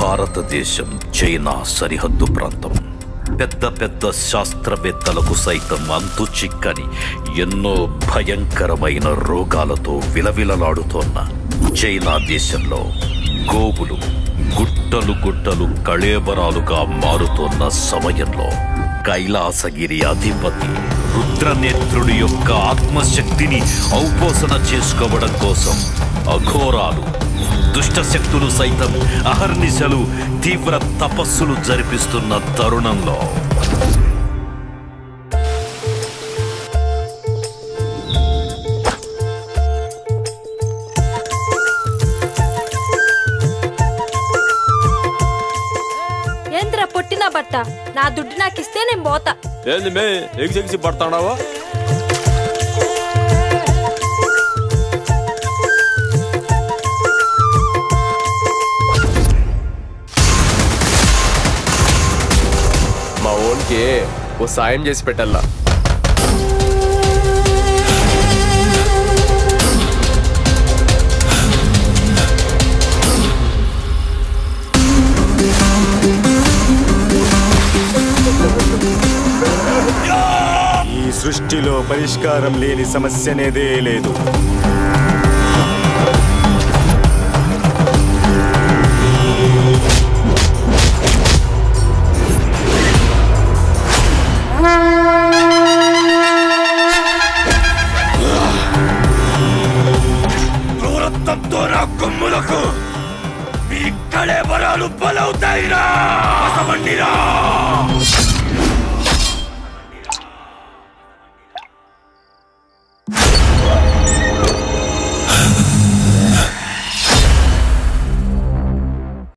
భారతదేశం చైనా సరిహద్దు ప్రాంతం పెద్ద పెద్ద శాస్త్రవేత్తలకు సైతం అంతు చిక్కని ఎన్నో భయంకరమైన రోగాలతో విలవిలలాడుతోన్న చైనా దేశంలో గోవులు గుట్టలు గుట్టలు కళేబరాలుగా మారుతోన్న సమయంలో కైలాసగిరి అధిపతి రుద్రనేత్రుడి యొక్క ఆత్మశక్తిని ఔపోసన చేసుకోవడం కోసం అఘోరాలు దుష్ట శక్తులు సైతం అహర్నిశలు తీవ్ర తపస్సులు జరిపిస్తున్న తరుణంలో ఏంద్ర పొట్టిన బట్ట నా దుడ్డు నాకు ఇస్తే నేను పోతా ఏంది మే ఎగిసి ఎగిసి పడతాడావా మా ఓన్కి ఓ సాయం చేసి పెట్టాలా ఈ సృష్టిలో పరిష్కారం లేని సమస్యనేదే లేదు క్రూరత్వంతో నా కొమ్ములకు మీ కళేబరాలు బలవుతాయిరా బసవండిరా